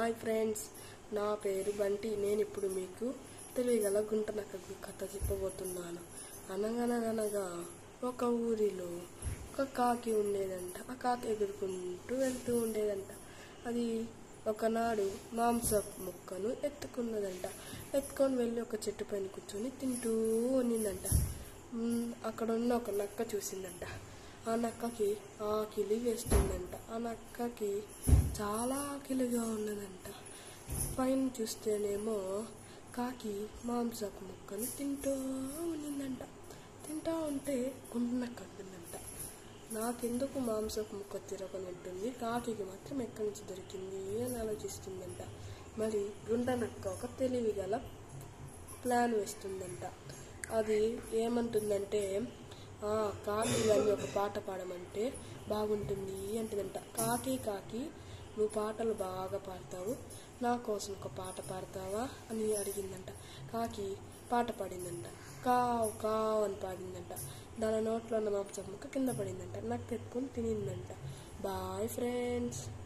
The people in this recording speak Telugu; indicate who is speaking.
Speaker 1: హాయ్ ఫ్రెండ్స్ నా పేరు బంటి నేను ఇప్పుడు మీకు తెలియగల గుంట నక్క కథ చెప్పబోతున్నాను అనగనగనగా ఒక ఊరిలో ఒక కాకి ఉండేదంట ఆ కాకి ఎగురుకుంటూ వెళ్తూ ఉండేదంట అది ఒకనాడు మాంసపు ముక్కను ఎత్తుకున్నదంట ఎత్తుకొని వెళ్ళి ఒక చెట్టు పైన కూర్చొని తింటూ ఉన్నిందంట మ్, అక్కడ ఉన్న ఒక నక్క చూసిందంట ఆ నక్కకి ఆకిలి వేస్తుందంట ఆ నక్కకి చాలా ఆకిలిగా ఉన్నదంట పైన చూస్తేనేమో కాకి మాంసపు ముక్కను తింటూ ఉన్నిందంట తింటా ఉంటే గుండు నక్క అంటుందంట నాకెందుకు మాంసపు ముక్క తిరగని ఉంటుంది కాకికి మాత్రం ఎక్కడి నుంచి దొరికింది అని ఆలోచిస్తుందంట మరి గుండ నక్క ఒక తెలివి గల ప్లాన్ వేస్తుందంట అది ఏమంటుందంటే "ఆ, కాకి అని ఒక పాట పాడమంటే బాగుంటుంది అంటుందంట కాకి కాకి నువ్వు పాటలు బాగా పాడతావు నా కోసం ఒక పాట పాడతావా అని అడిగిందంట కాకి పాట పాడిందంట కావ్ కావ్ అని పాడిందంట దాని నోట్లో ఉన్న మాంసం ముక్క కింద పడిందంట నాకు తెప్పుకొని తినిందంట బాయ్ ఫ్రెండ్స్